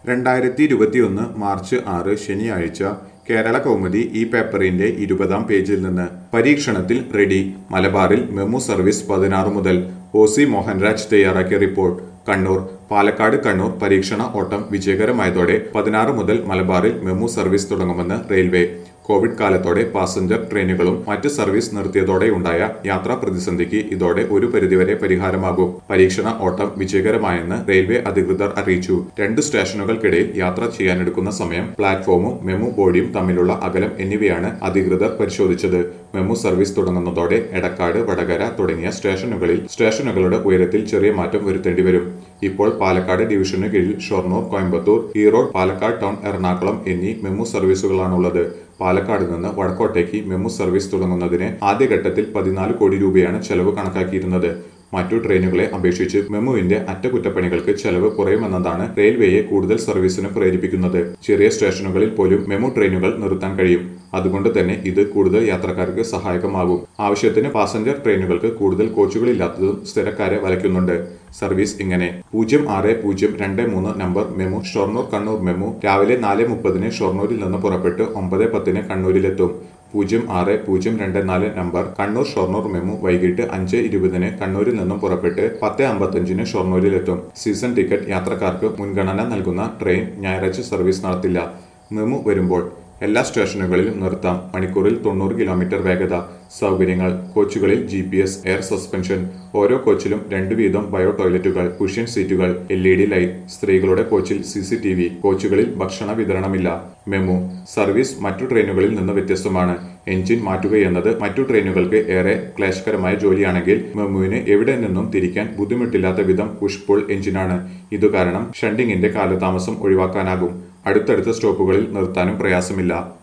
രണ്ടായിരത്തി ഇരുപത്തിയൊന്ന് മാർച്ച് ആറ് ശനിയാഴ്ച കേരള കൗമുദി ഈ പേപ്പറിന്റെ ഇരുപതാം പേജിൽ നിന്ന് പരീക്ഷണത്തിൽ റെഡി മലബാറിൽ മെമു സർവീസ് പതിനാറ് മുതൽ ഒ സി മോഹൻരാജ് തയ്യാറാക്കിയ റിപ്പോർട്ട് കണ്ണൂർ പാലക്കാട് കണ്ണൂർ പരീക്ഷണ ഓട്ടം വിജയകരമായതോടെ പതിനാറ് മുതൽ മലബാറിൽ മെമു സർവീസ് തുടങ്ങുമെന്ന് റെയിൽവേ കോവിഡ് കാലത്തോടെ പാസഞ്ചർ ട്രെയിനുകളും മറ്റ് സർവീസ് നിർത്തിയതോടെയുണ്ടായ യാത്രാ പ്രതിസന്ധിക്ക് ഇതോടെ ഒരു പരിധിവരെ പരിഹാരമാകും പരീക്ഷണ ഓട്ടം വിജയകരമായെന്ന് റെയിൽവേ അധികൃതർ അറിയിച്ചു രണ്ട് സ്റ്റേഷനുകൾക്കിടയിൽ യാത്ര ചെയ്യാനെടുക്കുന്ന സമയം പ്ലാറ്റ്ഫോമും മെമു ബോഡിയും തമ്മിലുള്ള അകലം എന്നിവയാണ് അധികൃതർ പരിശോധിച്ചത് മെമു സർവീസ് തുടങ്ങുന്നതോടെ എടക്കാട് വടകര തുടങ്ങിയ സ്റ്റേഷനുകളിൽ സ്റ്റേഷനുകളുടെ ഉയരത്തിൽ ചെറിയ മാറ്റം വരുത്തേണ്ടി വരും ഇപ്പോൾ പാലക്കാട് ഡിവിഷന് കീഴിൽ ഷൊർണൂർ കോയമ്പത്തൂർ ഈറോഡ് പാലക്കാട് ടൗൺ എറണാകുളം എന്നീ മെമു സർവീസുകളാണുള്ളത് പാലക്കാട് നിന്ന് വടക്കോട്ടേക്ക് മെമു സർവീസ് തുടങ്ങുന്നതിന് ആദ്യഘട്ടത്തിൽ പതിനാല് കോടി രൂപയാണ് ചെലവ് കണക്കാക്കിയിരുന്നത് മറ്റു ട്രെയിനുകളെ അപേക്ഷിച്ച് മെമുവിന്റെ അറ്റകുറ്റപ്പണികൾക്ക് ചെലവ് കുറയുമെന്നതാണ് റെയിൽവേയെ കൂടുതൽ സർവീസിന് പ്രേരിപ്പിക്കുന്നത് ചെറിയ സ്റ്റേഷനുകളിൽ പോലും മെമു ട്രെയിനുകൾ നിർത്താൻ കഴിയും അതുകൊണ്ട് തന്നെ ഇത് കൂടുതൽ യാത്രക്കാർക്ക് സഹായകമാകും ആവശ്യത്തിന് പാസഞ്ചർ ട്രെയിനുകൾക്ക് കൂടുതൽ കോച്ചുകളില്ലാത്തതും സ്ഥിരക്കാരെ വലയ്ക്കുന്നുണ്ട് സർവീസ് ഇങ്ങനെ പൂജ്യം ആറ് പൂജ്യം രണ്ട് മൂന്ന് number MEMU Shoranur Kannur MEMU രാവിലെ നാല് മുപ്പതിന് ഷൊർണൂരിൽ നിന്ന് പുറപ്പെട്ട് ഒമ്പത് പത്തിന് കണ്ണൂരിലെത്തും പൂജ്യം ആറ് പൂജ്യം രണ്ട് നാല് നമ്പർ കണ്ണൂർ ഷൊർണൂർ മെമു വൈകിട്ട് അഞ്ച് ഇരുപതിന് കണ്ണൂരിൽ നിന്നും പുറപ്പെട്ട് പത്ത് അമ്പത്തഞ്ചിന് ഷൊർണൂരിലെത്തും സീസൺ ടിക്കറ്റ് യാത്രക്കാർക്ക് മുൻഗണന നൽകുന്ന ട്രെയിൻ ഞായറാഴ്ച സർവീസ് നടത്തില്ല മെമു വരുമ്പോൾ എല്ലാ സ്റ്റേഷനുകളിലും നിർത്താം മണിക്കൂറിൽ തൊണ്ണൂറ് കിലോമീറ്റർ വേഗത സൗകര്യങ്ങൾ കോച്ചുകളിൽ G P S air suspension ഓരോ കോച്ചിലും രണ്ട് വീതം ബയോ ടോയ്ലറ്റുകൾ കുഷ്യൻ സീറ്റുകൾ എൽ ഇ ഡി ലൈറ്റ് സ്ത്രീകളുടെ കോച്ചിൽ സി സി ടി വി കോച്ചുകളിൽ ഭക്ഷണ വിതരണമില്ല മെമു സർവീസ് മറ്റു ട്രെയിനുകളിൽ നിന്ന് വ്യത്യസ്തമാണ് എഞ്ചിൻ മാറ്റുകയെന്നത് മറ്റു ട്രെയിനുകൾക്ക് ഏറെ ക്ലേശകരമായ ജോലിയാണെങ്കിൽ മെമുവിന് എവിടെ നിന്നും തിരിക്കാൻ ബുദ്ധിമുട്ടില്ലാത്ത വിധം പുഷ് പുൾ എഞ്ചിനാണ് ഇതുകാരണം ഷണ്ടിങ്ങിന്റെ കാലതാമസം ഒഴിവാക്കാനാകും അടുത്തടുത്ത സ്റ്റോപ്പുകളിൽ നിർത്താനും പ്രയാസമില്ല